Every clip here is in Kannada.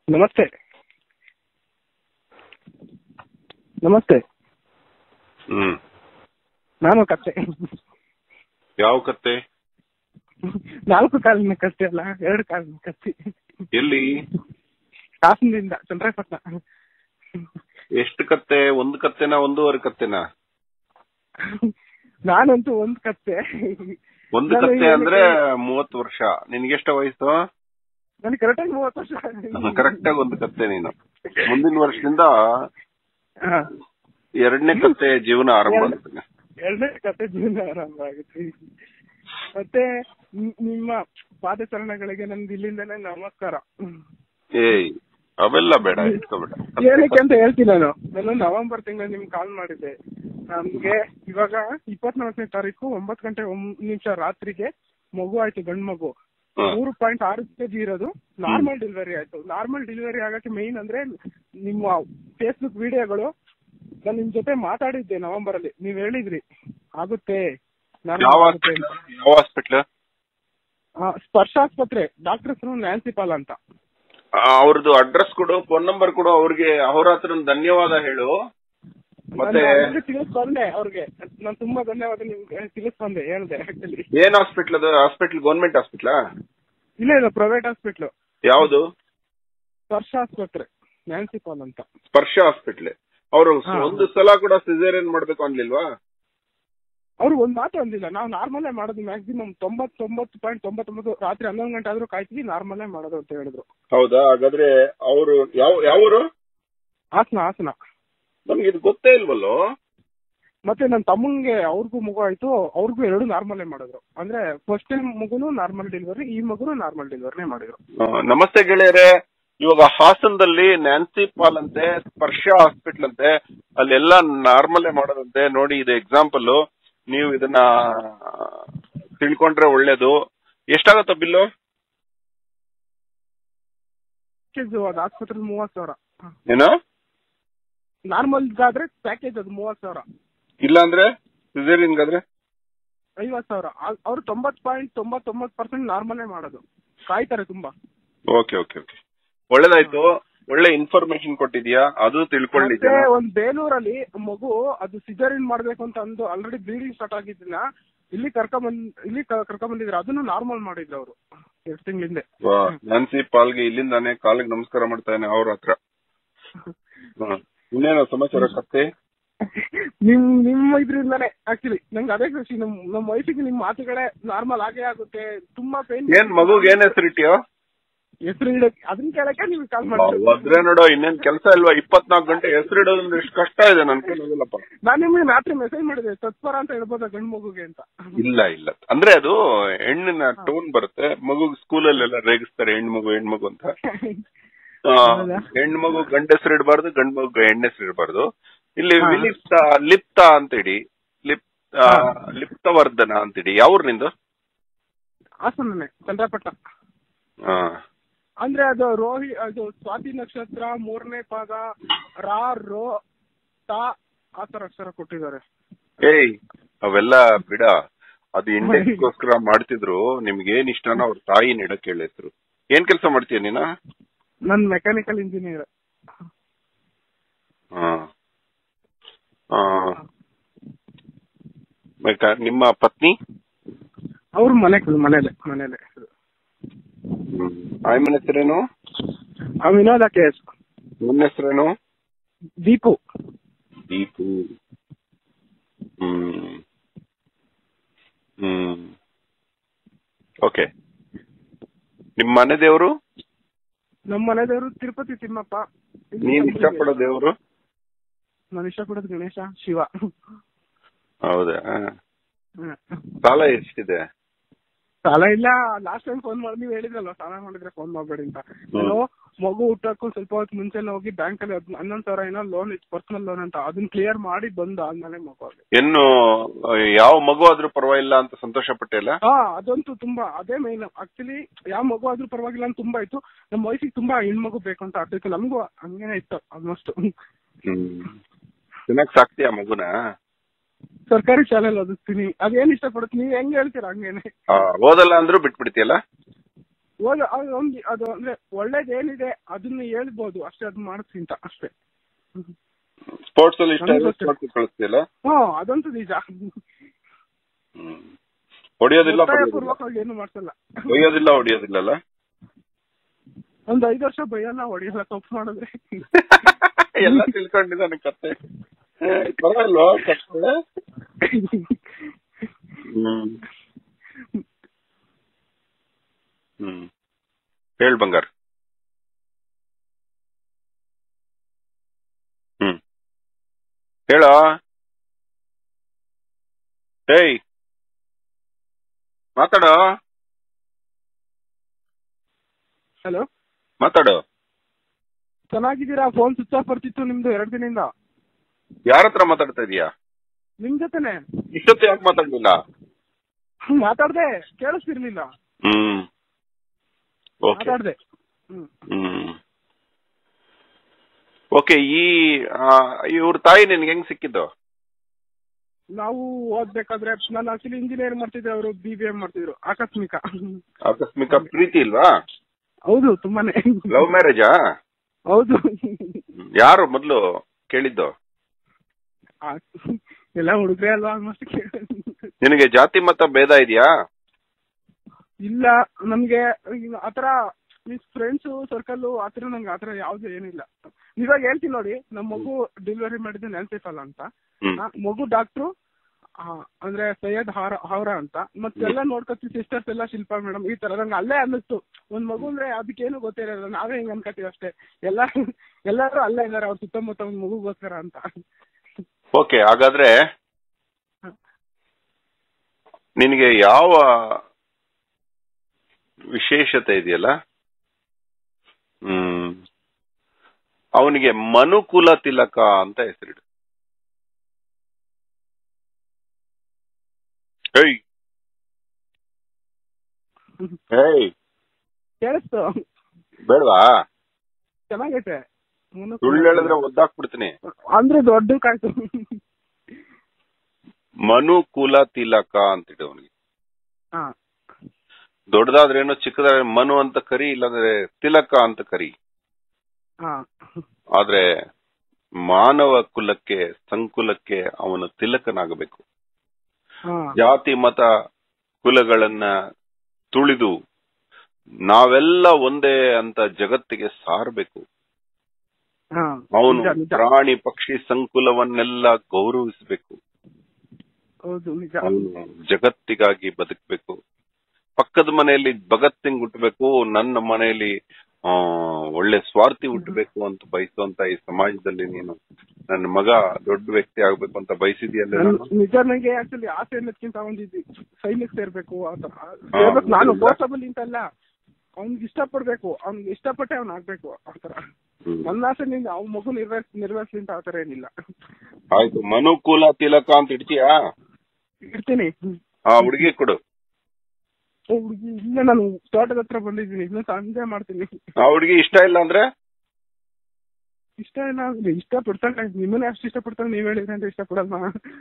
ನಮಸ್ತೆ ನಮಸ್ತೆ ಹ್ಮ್ ನಾನು ಕತ್ತೆ ಯಾವ ಕತ್ತೆ ನಾಲ್ಕು ಕಾಲಿನ ಕತ್ತೆ ಅಲ್ಲ ಎರಡು ಕಾಲಿನ ಕತ್ತಿ ಎಲ್ಲಿ ಹಾಸನದಿಂದ ಚಂದ್ರಾಯಪಟ್ಟಣ ಎಷ್ಟು ಕತ್ತೆ ಒಂದು ಕತ್ತೆನಾ ಒಂದೂವರೆ ಕತ್ತೆನಾ ನಾನಂತೂ ಒಂದ್ ಕತ್ತೆ ಒಂದು ನಾನು ಕತ್ತೆ ಈಗ ಅಂದ್ರೆ ಮೂವತ್ತು ವರ್ಷ ನಿನ್ಗೆಷ್ಟ ವಯಸ್ಸು ನನಗೆ ಕರೆಕ್ಟಾಗಿ ಮೂವತ್ತು ವರ್ಷ ಕರೆಕ್ಟ್ ಆಗಿ ಒಂದು ಕತ್ತೆ ನೀನು ಮುಂದಿನ ವರ್ಷದಿಂದ ಹಾ. ಎರಡನೇ ಕತ್ತೆ ಜೀವನ ಆರಂಭ ಆಗುತ್ತೆ ಎರಡನೇ ಕತೆ ಜೀವನ ಆರಂಭ ಆಗುತ್ತೆ ಮತ್ತೆ ನಿ- ನಿಮ್ಮ ಪಾದಚರಣಗಳಿಗೆ ನನ್ದು ಇಲ್ಲಿಂದನೇ ನಮಸ್ಕಾರ ಏಯ್ ಅವೆಲ್ಲ ಬೇಡ ಇಟ್ಕೋಬೇಡ ಏನಕ್ಕೆ ಅಂತ ಹೇಳ್ತೀನಿ ನಾನು ನಾನು ನವೆಂಬರ್ ತಿಂಗಳು ನಿಮ್ಗೆ ಕಾಲ್ ಮಾಡಿದ್ದೆ ನಮ್ಗೆ ಇವಾಗ ಇಪ್ಪತ್ನಾಲ್ಕನೇ ತಾರೀಕು ಒಂಬತ್ತು ಗಂಟೆ ಒಂದ್ ನಿಮಿಷ ರಾತ್ರಿಗೆ ಮಗು ಆಯ್ತು ಗಂಡ್ ಮಗು ಹ್ಮ್. ಮೂರು ಪಾಯಿಂಟ್ ಆರು ಕೆಜಿ ಇರೋದು ನಾರ್ಮಲ್ ಡೆಲಿವರಿ ಆಯ್ತು ನಾರ್ಮಲ್ ಡೆಲಿವರಿ ಆಗಕ್ಕೆ ಮೇನ್ ಅಂದ್ರೆ ನಿಮ್ಮ ಫೇಸ್ಬುಕ್ ವಿಡಿಯೋಗಳು ನಾನು ನಿಮ್ ಜೊತೆ ಮಾತಾಡಿದ್ದೆ ನವೆಂಬರ್ ಅಲ್ಲಿ ನೀವ್ ಹೇಳಿದ್ರಿ ಆಗುತ್ತೆ normal ಯಾವ ಆಗುತ್ತೆ ಅಂತ. ಯಾವ ಹಾಸ್ಪಿಟ್ಲ್ ಆ, ಸ್ಪರ್ಶ ಆಸ್ಪತ್ರೆ ಡಾಕ್ಟರ್ ಹೆಸರು ನ್ಯಾನ್ಸಿ ಪಾಲ್ ಅಂತ ಅವ್ರದ್ದು ಅಡ್ರೆಸ್ ಕೊಡು ಫೋನ್ ನಂಬರ್ ಕೊಡು ಅವ್ರಿಗೆ ಅವ್ರ ಹತ್ರ ಧನ್ಯವಾದ ಹೇಳು ಮತ್ತೆ ನಾನು ತಿಳಿಸ್ ಬಂದೆ ಅವ್ರಿಗೆ ನಾನು ತುಂಬಾ ಧನ್ಯವಾದ ನಿಮ್ಗೆ ತಿಳಿಸ್ ಬಂದೆ ಹೇಳ್ದೆ ಆಕ್ಚುಲಿ ಏನ್ ಹಾಸ್ಪಿಟ್ಲ್ ಅದು ಹಾಸ್ಪಿಟ್ಲ್ ಗೌರ್ಮೆಂಟ್ ಹಾಸ್ಪಿಟ್ಲಾ ಇಲ್ಲ ಇಲ್ಲ ಪ್ರೈವೇಟ್ ಹಾಸ್ಪಿಟ್ಲು ಯಾವುದು ಸ್ಪರ್ಶ ಆಸ್ಪತ್ರೆ ನ್ಯಾನ್ಸಿ ಪಾಲ್ ಅಂತ ಸ್ಪರ್ಶ ಹಾಸ್ಪಿಟ್ಲ್ ಅವರು ಹಾ. ಒಂದು ಸಲ ಕೂಡ ಸಿಸೇರಿಯನ್ ಮಾಡ್ಬೇಕು ಅನ್ಲಿಲ್ವಾ ಅವ್ರು ಒಂದ್ ಮಾತು ಅಂದಿಲ್ಲ ನಾವು ನಾರ್ಮಲೇ ಮಾಡೋದು ಮ್ಯಾಕ್ಸಿಮಮ್ ತೊಂಬತ್ತೊಂಬತ್ತು ಪಾಯಿಂಟ್ ತೊಂಬತ್ತೊಂಬತ್ತು ರಾತ್ರಿ ಹನ್ನೊಂದು ಗಂಟೆ ಆದ್ರೂ ಕಾಯ್ತೀವಿ ನಾರ್ಮಲೇ ಮಾಡೋದು ಅಂತ ಹೇಳಿದ್ರು ಹೌದಾ ಹಾಗಾದ್ರೆ ಅವರು ಯಾವ ಯಾವರು ಹಾಸನ ಹಾಸನ ನಮ್ಗೆ ಇದು ಗೊತ್ತೇ ಇಲ್ವಲ್ಲೋ ಮತ್ತೆ ನನ್ನ ತಮ್ಮಂಗೆ ಅವ್ರಿಗೂ ಮಗು ಆಯ್ತು ಅವ್ರಿಗೂ ಎರಡು ನಾರ್ಮಲೇ ಮಾಡಿದ್ರು ಅಂದ್ರೆ ಫಸ್ಟ್ ಟೈಮ್ ಮಗುನು ನಾರ್ಮಲ್ ಡೆಲಿವರಿ ಈ ಮಗುನು ನಾರ್ಮಲ್ ಡೆಲಿವರಿನೇ ಮಾಡಿದ್ರು ಆ, ನಮಸ್ತೆ ಗೆಳೆಯರೆ ಇವಾಗ ಹಾಸನದಲ್ಲಿ ನ್ಯಾನ್ಸಿ ಪಾಲ್ ಅಂತೆ ಸ್ಪರ್ಶ ಹಾಸ್ಪಿಟ್ಲ್ ಅಂತೆ ಅಲ್ಲೆಲ್ಲ ನಾರ್ಮಲ್ ಮಾಡೋದಂತೆ ನೋಡಿ ಇದು ಎಕ್ಸಾಂಪಲ್ ನೀವು ಇದನ್ನ ತಿಳ್ಕೊಂಡ್ರೆ ಒಳ್ಳೇದು ಎಷ್ಟಾಗತ್ತ ಬಿಲ್ಲು ಪ್ಯಾಕೇಜ್ ಅದು ಆಸ್ಪತ್ರೆ ಮೂವತ್ತು ಸಾವಿರ ಏನು ನಾರ್ಮಲ್ ಆದ್ರೆ ಪ್ಯಾಕೇಜ್ ಅದು ಮೂವತ್ತು ಸಾವಿರ ಇಲ್ಲ ಅಂದ್ರೆ ಸಿಸೇರಿಯನ್ಗಾದ್ರೆ ಐವತ್ತು ಸಾವಿರ ಆ- ಅವ್ರು ತೊಂಬತ್ ಪಾಯಿಂಟ್ ತೊಂಬತ್ತೊಂಬತ್ತು ಪರ್ಸೆಂಟ್ ನಾರ್ಮಲೇ ಮಾಡೋದು ಕಾಯ್ತಾರೆ ತುಂಬಾ ಓಕೆ ಓಕೆ ಓಕೆ ಒಳ್ಳೇದಾಯ್ತು ಒಳ್ಳೆ ಇನ್ಫಾರ್ಮೇಶನ್ ಕೊಟ್ಟಿದ್ಯಾ ಅದು ಮತ್ತೆ ತಿಳ್ಕೊಂಡಿದ್ಯಾ ಒಂದ್ ಬೇಲೂರಲ್ಲಿ ಮಗು ಅದು ಸಿಜರಿನ್ ಮಾಡ್ಬೇಕು ಅಂತ ಅಂದು ಆಲ್ರೆಡಿ ಬ್ಲೀಡಿಂಗ್ ಸ್ಟಾರ್ಟ್ ಆಗಿದ್ದನ್ನ ಇಲ್ಲಿ ಕರ್ಕೊಂಬಂದ್ ಇಲ್ಲಿ ಕ- ಕರ್ಕೊಂಬಂದಿದ್ರು ಅದನ್ನು ನಾರ್ಮಲ್ ಮಾಡಿದ್ರು ಅವರು ಎರಡು ತಿಂಗಳಿಂದ ವಾ, ನ್ಯಾನ್ಸಿ ಪಾಲ್ಗೆ ಇಲ್ಲಿಂದಾನೆ ಕಾಲಿಗೆ ನಮಸ್ಕಾರ ಮಾಡ್ತಾನೆ ಅವ್ರ ಹತ್ರ ಹ್ಮ್. ಇನ್ನೇನು ಸಮಾಚಾರ ಕತ್ತೆ ನಿಮ್ ನಿಮ್ಮ ಇದ್ರಿಂದಾನೆ ಆಕ್ಚುಲಿ ನಂಗೆ ಅದೇ ಖುಷಿ ನಮ್ ನಮ್ಮ ವಯಸ್ಸಿಗೆ ನಿಮ್ ಮಾತುಗಳೇ ನಾರ್ಮಲ್ ಆಗೇ ಆಗುತ್ತೆ ತುಂಬಾ ಪೇನ್ ಏನ್ ಮಗುಗ್ ಏನ್ ಹೆಸರಿಟ್ಯೋ ಹೆಸರು ಇಡಕ್ ಅದನ್ನ ಕೇಳಕ್ಕೆ ನೀವು ಕಾಲ್ ಒದ್ರೆ ನೋಡೋ ಇನ್ನೇನ್ ಕೆಲಸ ಇಲ್ವಾ ಇಪ್ಪತ್ನಾಲ್ಕು ಗಂಟೆ ಹೆಸರಿಡೋದಂದ್ರೆ ಎಷ್ಟು ಕಷ್ಟ ಇದೆ ನನ್ ಕೈಲಾಗಲ್ಲಪ್ಪ ನಾನ್ ನಿಮ್ಗೆ ರಾತ್ರಿ ಮೆಸೇಜ್ ಮಾಡಿದೆ ತತ್ಪರ ಅಂತ ಹೇಳ್ಬೋದಾ ಗಂಡ್ ಮಗುಗೆ ಅಂತ ಇಲ್ಲ ಇಲ್ಲ ಅಂದ್ರೆ ಅದು ಹೆಣ್ಣಿನ ಟೋನ್ ಬರುತ್ತೆ ಮಗು ಸ್ಕೂಲಲ್ಲೆಲ್ಲ ರೇಗಿಸ್ತಾರೆ ಹೆಣ್ಣು ಮಗು ಹೆಣ್ಮಗು ಅಂತ ಆ, ಹೌದಾ? ಹೆಣ್ಣು ಮಗು ಗಂಡ ಹೆಸರು ಇಡಬಾರ್ದು ಗಂಡು ಮಗು ಹೆಣ್ಣು ಹೆಸರು ಇಡಬಾರ್ದು ಇಲ್ಲಿ ಹಾ. ವಿಲಿಪ್ತ ಲಿಪ್ತ ಅಂತಿಡಿ ಲಿಪ್ ಆ, ಲಿಪ್ತವರ್ಧನ ಅಂತಿಡಿ ಯಾವ್ರು ನಿಂದು ಹಾಸನನೆ ಚಂದ್ರಪಟ್ಟ ಆ, ಅಂದ್ರೆ ಅದು ರೋಹಿ ಅದು ಸ್ವಾತಿ ನಕ್ಷತ್ರ ಮೂರನೇ ಪಾದ ರಾ ರೋ ತಾ ಆ ತರ ಅಕ್ಷರ ಕೊಟ್ಟಿದ್ದಾರೆ ಏಯ್ ಅವೆಲ್ಲ ಬಿಡ ಅದು ಇಂಡೆಕ್ಸ್ಗೋಸ್ಕರ ಮಾಡ್ತಿದ್ರು ನಿಮ್ಗೆ ಏನ್ ಇಷ್ಟನೋ ಅವ್ರ ತಾಯಿನ ಇಡಕ್ ಹೇಳಿದ್ರು ಏನ್ ಕೆಲಸ ಮಾಡ್ತೀಯ ನೀನ ನನ್ ಮೆಕ್ಯಾನಿಕಲ್ ಇಂಜಿನಿಯರ್ ಆ. ಆ. ಬೇಕಾ- ನಿಮ್ಮ ಪತ್ನಿ ಅವ್ರು ಮನೆ ಮನೇಲೆ ಮನೇಲೆ ಹ್ಮ್. ಆಯ್ಮನ ಹೆಸರೇನು ಆ ವಿನೋದ ಕೆ ಎಸ್ ನನ್ನ ಹೆಸರೇನು ದೀಪು ದೀಪು ಹ್ಮ್ ಹ್ಮ್ ಓಕೆ ನಿಮ್ ಮನೆ ದೇವರು ನಮ್ಮ ಮನೆ ದೇವರು ತಿರುಪತಿ ತಿಮ್ಮಪ್ಪ ಇಲ್ಲಿ ನೀನ್ ನಮ್ಗೆ- ಇಷ್ಟಪಡೋ ದೇವರು ನಾನು ಇಷ್ಟಪಡೋದು ಗಣೇಶ ಶಿವ ಹೌದಾ ಹ್ಮ್. ಸಾಲ ಎಷ್ಟಿದೆ ಸಾಲ ಇಲ್ಲ ಲಾಸ್ಟ್ ಟೈಮ್ ಫೋನ್ ಮಾಡಿ ನೀವು ಹೇಳಿದ್ರಲ್ವ ಸಾಲ ಮಾಡಿದ್ರೆ ಫೋನ್ ಮಾಡಬೇಡಿ ಅಂತ ನಾನು ಮಗು ಹುಟ್ಟಕ್ಕೂ ಸ್ವಲ್ಪ ಹೊತ್ತು ಮುಂಚೆನೆ ಹೋಗಿ ಬ್ಯಾಂಕ್ ಅಲ್ಲಿ ಹದ್- ಹನ್ನೊಂದು ಸಾವಿರ ಏನೋ ಲೋನ್ ಇತ್ತು ಪರ್ಸನಲ್ ಲೋನ್ ಅಂತ ಅದನ್ನ ಕ್ಲಿಯರ್ ಮಾಡಿ ಬಂದು ಆದ್ಮೇಲೆ ಮಗು ಆಗಿದೆ ಇನ್ನು ಯಾವ ಮಗು ಆದ್ರೂ ಪರವಾಗಿಲ್ಲ ಅಂತ ಸಂತೋಷ ಪಟ್ಟಿಲ್ಲ ಹಾ ಅದಂತೂ ತುಂಬಾ ಅದೇ ಮೈನ್ ಆಕ್ಚುಲಿ ಯಾವ ಮಗು ಆದ್ರೂ ಪರವಾಗಿಲ್ಲ ಅಂತ ತುಂಬಾ ಇತ್ತು ನಮ್ಮ ವಯಸ್ಸಿಗೆ ತುಂಬಾ ಹೆಣ್ಮಗು ಬೇಕು ಅಂತ ಆಗ್ತಿತ್ತು ನಮಗೂ ಹಂಗೇನೆ ಇತ್ತು ಆಲ್ಮೋಸ್ಟ್ ಹ್ಮ್ ಚೆನ್ನಾಗ್ ಸಾಕ್ತಿಯ ಮಗುನ ಸರ್ಕಾರಿ ಶಾಲೆಯಲ್ಲಿ ಓದಿಸ್ತೀನಿ ಅದೇನ್ ಇಷ್ಟಪಡುತ್ತೆ ನೀವ್ ಹೆಂಗ್ ಹೇಳ್ತೀರಾ ಹಂಗೇನೆ ಆ, ಓದಲ್ಲ ಅಂದ್ರೂ ಬಿಟ್ಬಿಡ್ತೀಯಲ್ಲ ಓದ ಅದು ಒಂದು ಅದು ಅಂದ್ರೆ ಒಳ್ಳೇದೇನಿದೆ ಅದನ್ನ ಹೇಳ್ಬೋದು ಅಷ್ಟೇ ಅದು ಮಾಡಿಸಿ ಅಂತ ಅಷ್ಟೇ ಸ್ಪೋರ್ಟ್ಸ್ ಅಲ್ಲಿ ಇಷ್ಟ ನಮ್ಗೂ ಅಷ್ಟೇ. ಸ್ಪೋರ್ಟ್ಸ್ ಕಳಿಸ್ತಿಲ್ಲ ಹಾ ಅದಂತೂ ನಿಜ ಹ್ಮ್ ಹೊಡಿಯೋದಿಲ್ಲ ಒತ್ತಾಯ ಬಡಿಯೋದಿಲ್ಲ ಪೂರ್ವಕವಾಗಿ ಏನು ಮಾಡ್ಸಲ್ಲ ಬೈಯೋದಿಲ್ಲ ಹೊಡಿಯೋದಿಲ್ಲಲ್ಲ ಒಂದ್ ಐದು ವರ್ಷ ಬೈಯಲ್ಲ ಹೊಡಿಯಲ್ಲ ತಪ್ಪು ಮಾಡಿದ್ರೆ ಎಲ್ಲ ತಿಳ್ಕೊಂಡಿದ್ದಾನೆ ಕತೆ ಪರವಾಗಿಲ್ವಾ ಕತೆ ಹ್ಮ್ ಹ್ಮ್ ಹೇಳ್ ಬಂಗಾರ ಹ್ಮ್ ಹೇಳ ಏಯ್ ಮಾತಾಡೋ ಹಲೋ ಮಾತಾಡು ಚೆನ್ನಾಗಿದ್ದೀರಾ ಫೋನ್ ಸ್ವಿಚ್ ಆಫ್ ಬರ್ತಿತ್ತು ನಿಮ್ದು ಎರಡ್ ದಿನದಿಂದ ಯಾರ ಹತ್ರ ಮಾತಾಡ್ತಾ ಇದೀಯಾ ನಿಮ್ ಜೊತೆನೆ ಇಷ್ಟೊತ್ತು ಯಾಕೆ ಮಾತಾಡ್ಲಿಲ್ಲ ಮಾತಾಡ್ದೆ ಕೇಳಿಸ್ತಿರ್ಲಿಲ್ಲ ಹ್ಮ್ ಓಕೆ ಮಾತಾಡ್ದೆ ಹ್ಮ್ ಹ್ಮ್ ಓಕೆ ಈ ಇವ್ರ ತಾಯಿ ನಿನ್ಗೆ ಹೆಂಗ್ ಸಿಕ್ಕಿದ್ದು ನಾವು ಓದ್ಬೇಕಾದ್ರೆ ನಾನು ಆಕ್ಚುಲಿ ಇಂಜಿನಿಯರ್ ಮಾಡ್ತಿದ್ದೆ ಅವರು ಬಿ ಬಿ ಎಂ ಮಾಡ್ತಿದ್ರು ಆಕಸ್ಮಿಕ ಆಕಸ್ಮಿಕ ಪ್ರೀತಿ ಇಲ್ವಾ ಹೌದು ತುಂಬಾನೇ ಲವ್ ಮ್ಯಾರೇಜಾ ಹೌದು ಯಾರು ಮೊದ್ಲು ಕೇಳಿದ್ದು ಆ, ಎಲ್ಲ ಹುಡುಗ್ರೆ ಅಲ್ವಾ ಆಲ್ಮೋಸ್ಟ್ ನಿನಗೆ ಜಾತಿ ಮತ ಭೇದ ಇದೆಯಾ ಇಲ್ಲ ನಮ್ಗೆ ಈಗ ಆತರ ಮೀನ್ಸ್ ಫ್ರೆಂಡ್ಸ್ ಸರ್ಕಲ್ ಆತರ ನಂಗೆ ಆತರ ಯಾವ್ದು ಏನಿಲ್ಲ ಇವಾಗ ಹೇಳ್ತೀನಿ ನೋಡಿ ನಮ್ ಮಗು ಡೆಲಿವರಿ ಮಾಡಿದ್ದು ನೆನ್ಸಿಫಲ್ಲ ಅಂತ ಹ್ಮ್ ಆ, ಮಗು ಡಾಕ್ಟ್ರು ಅಂದ್ರೆ ಸೈಯದ್ ಹಾರ ಹಾವ್ರ ಅಂತ ಮತ್ತೆಲ್ಲ ನೋಡ್ಕೊತೀವಿ ಸಿಸ್ಟರ್ಸ್ ಎಲ್ಲ ಶಿಲ್ಪಾ ಮೇಡಮ್ ಈ ತರ ನಂಗೆ ಅಲ್ಲೇ ಅನ್ನಿಸ್ತು ಒಂದ್ ಮಗು ಅಂದ್ರೆ ಅದಕ್ಕೇನು ಗೊತ್ತಿರಲ್ಲ ನಾವೇ ಹಿಂಗ್ ಅನ್ಕೋತೀವಿ ಅಷ್ಟೇ ಎಲ್ಲ ಎಲ್ಲಾರು ಅಲ್ಲೇ ಇದಾರೆ ಅವ್ರ ಸುತ್ತಮುತ್ತ ಒಂದ್ ಮಗುಗೋಸ್ಕರ ಅಂತ ಓಕೆ ಹಾಗಾದ್ರೆ ನಿನಗೆ ಯಾವ ವಿಶೇಷತೆ ಇದೆಯಲ್ಲ ಹ್ಮ್ ಅವನಿಗೆ ಮನುಕುಲ ತಿಲಕ ಅಂತ ಹೆಸರಿಡು ಏಯ್ ಏಯ್ ಕೇಳಿಸ್ತು ಬೇಡವಾ ಚೆನ್ನಾಗೈತೆ ಮುನ್ನು- ಸುಳ್ಳು ಹೇಳಿದ್ರೆ ಒದ್ದಾಕ್ಬಿಡ್ತೀನಿ ಅಂದ್ರೆ ದೊಡ್ಡ ಕಾಯ್ತು ಮನುಕುಲ ತಿಲಕ ಅಂತಿಡು ಅವನಿಗೆ ಹಾ ದೊಡ್ಡದಾದ್ರೇನು ಚಿಕ್ಕದಾದ್ರೆ ಮನು ಅಂತ ಕರಿ ಇಲ್ಲಾಂದ್ರೆ ತಿಲಕ ಅಂತ ಕರಿ ಹಾ ಆದ್ರೆ ಮಾನವ ಕುಲಕ್ಕೆ ಸಂಕುಲಕ್ಕೆ ಅವನು ತಿಲಕನಾಗಬೇಕು ಹಾ ಜಾತಿ ಮತ ಕುಲಗಳನ್ನ ತುಳಿದು ನಾವೆಲ್ಲ ಒಂದೇ ಅಂತ ಜಗತ್ತಿಗೆ ಸಾರಬೇಕು ಹಾ ಅವನು ನಿಜ ನಿಜ ಪ್ರಾಣಿ ಪಕ್ಷಿ ಸಂಕುಲವನ್ನೆಲ್ಲ ಗೌರವಿಸಬೇಕು ಹೌದು ನಿಜ ಅವನು ಜಗತ್ತಿಗಾಗಿ ಬದುಕಬೇಕು ಪಕ್ಕದ ಮನೆಯಲ್ಲಿ ಭಗತ್ ಸಿಂಗ್ ಹುಟ್ಟಬೇಕು ನನ್ನ ಮನೆಯಲ್ಲಿ ಆ ಒಳ್ಳೆ ಸ್ವಾರ್ಥಿ ಹುಟ್ಟಬೇಕು ಅಂತ ಬಯಸುವಂತ ಈ ಸಮಾಜದಲ್ಲಿ ನೀನು ನನ್ನ ಮಗ ದೊಡ್ಡ ವ್ಯಕ್ತಿ ಆಗ್ಬೇಕು ಅಂತ ಬಯಸಿದ್ಯಲ್ಲ ನನ್- ನಾನು ನಿಜ ನಂಗೆ ಆಕ್ಚುಲಿ ಆಸೆ ಅನ್ನೋದ್ಕಿಂತ ಒಂದಿದ್ದು ಸೈನಿಕ್ ಸೇರ್ಬೇಕು ಆತರ ಹಾ, ಸೇರ್ಬೇಕು ನಾನು ಹೌದಾ? ಫೋರ್ಸಬಲ್ ಅಂತಲ್ಲ ಅವ್ನಿಗೆ ಇಷ್ಟಪಡ್ಬೇಕು ಅವ್ನಿಗೆ ಇಷ್ಟಪಟ್ಟೆ ಅವ್ನ್ ಆಗ್ಬೇಕು ಆತರ ಹ್ಮ್. ನನ್ನ ಆಸೆ ನಿಂದ ಅವ್ನ ಮಗು ನಿರ್ವಹಿಸ್ ನಿರ್ವಹಿಸ್ಲಿ ಅಂತ ಆತರ ಏನಿಲ್ಲ ಆಯ್ತು ಮನುಕುಲ ತಿಲಕ ಅಂತ ಇಡ್ತೀಯಾ ಇರ್ತೀನಿ ಆ ಹುಡುಗಿ ಕೊಡು ಏ ಹುಡ್ಗಿ ಇಲ್ಲ ನಾನು ತೋಟದ ಹತ್ರ ಬಂದಿದ್ದೀನಿ ಇನ್ನು ಸಂಜೆ ಮಾಡ್ತೀನಿ ಆ ಹುಡುಗಿ ಇಷ್ಟ ಇಲ್ಲ ಅಂದ್ರೆ ಇಷ್ಟ ಇಲ್ಲ ಅಂದ್ರೆ ಇಷ್ಟ ಪಡ್ತಾನೆ ನಿಮ್ಮನ್ನೇ ಅಷ್ಟು ಇಷ್ಟ ಪಡ್ತಾನೆ ನೀವ್ ಹೇಳಿದ್ರೆ ಅಂತ ಇಷ್ಟ ಪಡಲ್ಲ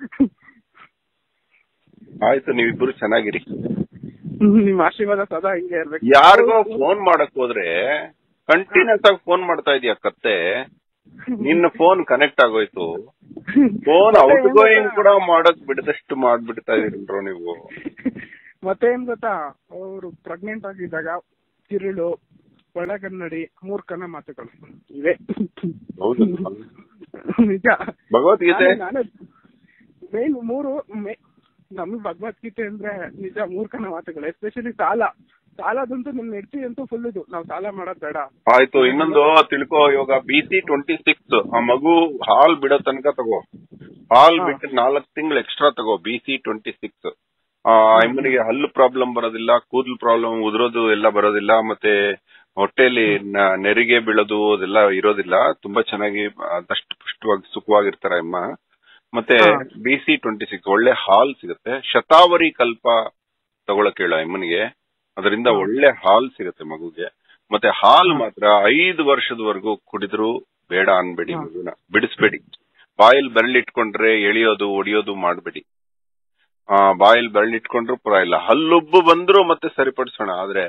ಆಯ್ತು ನೀವಿಬ್ರು ಚೆನ್ನಾಗಿರಿ ನಿಮ್ ಆಶೀರ್ವಾದ ಸದಾ ಹಿಂಗೆ ಇರ್ಬೇಕು ಯಾರಿಗೋ ಫೋನ್ ಮಾಡಕ್ ಹೋದ್ರೆ ಕಂಟಿನ್ಯೂಸ್ ಆಗಿ ಫೋನ್ ಮಾಡ್ತಾ ಇದೀಯ ಕತ್ತೆ ನಿನ್ನ ಫೋನ್ ಕನೆಕ್ಟ್ ಆಗೋಯ್ತು ಫೋನ್ ಮತ್ತೆ ಔಟ್ ಏನ್ ಗೋಯಿಂಗ್ ಗೊತ್ತಾ? ಕೂಡ ಮಾಡಕ್ ಬಿಡದಷ್ಟು ಮಾಡ್ಬಿಡ್ತಾ ಇದೀರೋ ನೀವು ಮತ್ತೆ ಏನ್ ಗೊತ್ತಾ ಅವರು ಪ್ರೆಗ್ನೆಂಟ್ ಆಗಿದ್ದಾಗ ತಿರುಳು ಒಳಗನ್ನಡಿ ಮೂರ್ಖನ ಮಾತುಗಳು ಇವೆ ಹೌದು ನಿಜ ಭಗವದ್ಗೀತೆ ನಾನೇ- ನಾನೇ ಮೇನ್ ಮೂರು ಮೇ- ನಮ್ಗ್ ಭಗವದ್ಗೀತೆ ಅಂದ್ರೆ ನಿಜ ಮೂರ್ಖನ ಮಾತುಗಳು ಎಸ್ಪೆಷಲಿ ಸಾಲ ಸಾಲದಂತೂ ನಿಮ್ ನೆಡ್ತಿ ಅಂತೂ ಫುಲ್ ಇದು ನಾವ್ ಸಾಲ ಮಾಡೋದ್ ಬೇಡ ಆಯ್ತು ಇನ್ನೊಂದು ತಿಳ್ಕೋ ಇವಾಗ ಬಿ ಸಿ ಟ್ವೆಂಟಿ ಸಿಕ್ಸ್ ಆ ಮಗು ಹಾಲ್ ಬಿಡೋ ತನಕ ತಗೋ ಹಾಲ್ ಹಾ. ಬಿಟ್ಟು ನಾಲ್ಕು ತಿಂಗಳು ಎಕ್ಸ್ಟ್ರಾ ತಗೋ ಬಿ ಸಿ ಟ್ವೆಂಟಿ ಸಿಕ್ಸ್ ಆ ಅಮ್ಮನಿಗೆ ಹಲ್ಲು ಪ್ರಾಬ್ಲಮ್ ಬರೋದಿಲ್ಲ ಕೂದಲು ಪ್ರಾಬ್ಲಮ್ ಉದುರೋದು ಎಲ್ಲ ಬರೋದಿಲ್ಲ ಮತ್ತೆ ಹೊಟ್ಟೆಲಿ ನ- ನೆರಿಗೆ ಬೀಳೋದು ಅದೆಲ್ಲ ಇರೋದಿಲ್ಲ ತುಂಬಾ ಚೆನ್ನಾಗಿ ದಷ್ಟ ಪುಷ್ಟವಾಗಿ ಸುಖವಾಗಿರ್ತಾರೆ ಅಮ್ಮ ಮತ್ತೆ ಹಾ. ಬಿ ಸಿ ಟ್ವೆಂಟಿ ಸಿಕ್ಸ್ ಒಳ್ಳೆ ಹಾಲ್ ಸಿಗುತ್ತೆ ಶತಾವರಿ ಕಲ್ಪ ತಗೊಳಕ್ ಹೇಳ ಅಮ್ಮನಿಗೆ ಅದರಿಂದ ಹಾ. ಒಳ್ಳೆ ಹಾಲ್ ಸಿಗುತ್ತೆ ಮಗುಗೆ ಮತ್ತೆ ಹಾಲ್ ಹಾ. ಮಾತ್ರ ಐದು ವರ್ಷದವರೆಗೂ ಕುಡಿದ್ರು ಬೇಡ ಅನ್ಬೇಡಿ ಹಾ. ಮಗುನ ಬಿಡಿಸ್ಬೇಡಿ ಬಾಯಲ್ಲಿ ಬೆರಳಿಟ್ಕೊಂಡ್ರೆ ಎಳಿಯೋದು ಒಡಿಯೋದು ಮಾಡ್ಬೇಡಿ ಆ ಬಾಯಲ್ಲಿ ಬೆರಳಿಟ್ಕೊಂಡ್ರು ಪರವಾಗಿಲ್ಲ ಹಲ್ಲುಬ್ಬು ಬಂದ್ರು ಮತ್ತೆ ಸರಿಪಡಿಸೋಣ ಆದ್ರೆ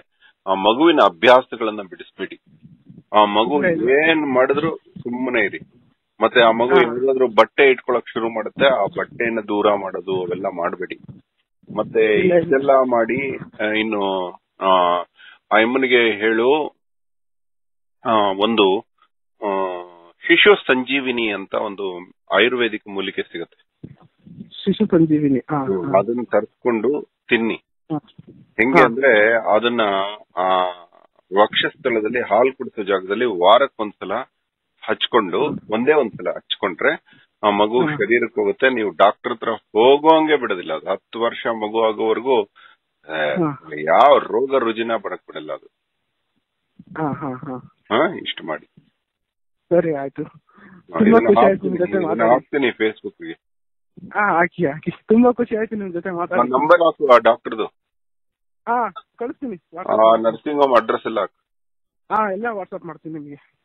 ಆ ಮಗುವಿನ ಅಭ್ಯಾಸಗಳನ್ನ ಬಿಡಿಸ್ಬೇಡಿ ಆ ಮಗು ಇಲ್ಲ, ಇಲ್ಲ. ಏನ್ ಮಾಡಿದ್ರು ಸುಮ್ಮನೆ ಇರಿ ಮತ್ತೆ ಆ ಮಗು ಹಾ. ಯಾವ್ದಾದ್ರು ಬಟ್ಟೆ ಇಟ್ಕೊಳಕ್ ಶುರು ಮಾಡುತ್ತೆ ಆ ಬಟ್ಟೆಯನ್ನ ದೂರ ಮಾಡೋದು ಅವೆಲ್ಲ ಮಾಡಬೇಡಿ ಮತ್ತೆ ಇಲ್ಲ, ಇಲ್ಲ. ಇದೆಲ್ಲ ಮಾಡಿ ಆ, ಇನ್ನು ಆ ಆ ಅಮ್ಮನಿಗೆ ಹೇಳು ಆ, ಒಂದು ಆ, ಶಿಶು ಸಂಜೀವಿನಿ ಅಂತ ಒಂದು ಆಯುರ್ವೇದಿಕ್ ಮೂಲಿಕೆ ಸಿಗುತ್ತೆ ಶಿಶು ಸಂಜೀವಿನಿ ಹಾ ಹಾ. ಅದನ್ನ ತರಿಸ್ಕೊಂಡು ತಿನ್ನಿ ಹಾ. ಹೆಂಗೆ ಹಾ. ಅಂದ್ರೆ ಅದನ್ನ ಆ ವಕ್ಷಸ್ಥಳದಲ್ಲಿ ಹಾಲು ಕುಡಿಸೋ ಜಾಗದಲ್ಲಿ ವಾರಕ್ಕೊಂದ್ಸಲ ಹಚ್ಕೊಂಡು ಒಂದೇ ಒಂದ್ಸಲ ಹಚ್ಕೊಂಡ್ರೆ ಆ ಮಗು ಹಾ. ಶರೀರಕ್ಕೆ ಹೋಗುತ್ತೆ ನೀವು ಡಾಕ್ಟರ್ ಹತ್ರ ಹೋಗೋಂಗೆ ಬಿಡೋದಿಲ್ಲ ಅದು ಹತ್ತು ವರ್ಷ ಮಗು ಆಗೋವರೆಗೂ ಆ, ಹಾ. ಯಾವ ರೋಗ ರುಜಿನ ಬರಕ್ ಬಿಡಲ್ಲ ಅದು ಹಾ ಹಾ ಹಾ ಹಾ ಇಷ್ಟು ಮಾಡಿ ಸರಿ ಆಯ್ತು ಹಾ, ತುಂಬಾ ಇದನ್ನ ಖುಷಿ ಆಯ್ತು ನಿಮ್ ಹಾಕ್ತೀನಿ, ಜೊತೆ ಇದನ್ನ ಮಾತಾಡಿ ಹಾಕ್ತೀನಿ ಫೇಸ್ಬುಕ್ ಗೆ ಹಾ ಹಾಕಿ ಹಾಕಿ ತುಂಬಾ ಖುಷಿ ಆಯ್ತು ನಿಮ್ ಜೊತೆ ಮಾತಾಡಿ ನಂಬರ್ ಹಾಕು ಆ ಡಾಕ್ಟರ್ದು ಹಾ ಕಳಿಸ್ತೀನಿ ಆ WhatsApp ನರ್ಸಿಂಗ್ ಹೋಮ್ ಅಡ್ರೆಸ್ ಎಲ್ಲ ಹಾಕು ಹಾ ಎಲ್ಲ ವಾಟ್ಸ್ಆಪ್ ಮಾಡ್ತೀನಿ ನಿಮ್ಗೆ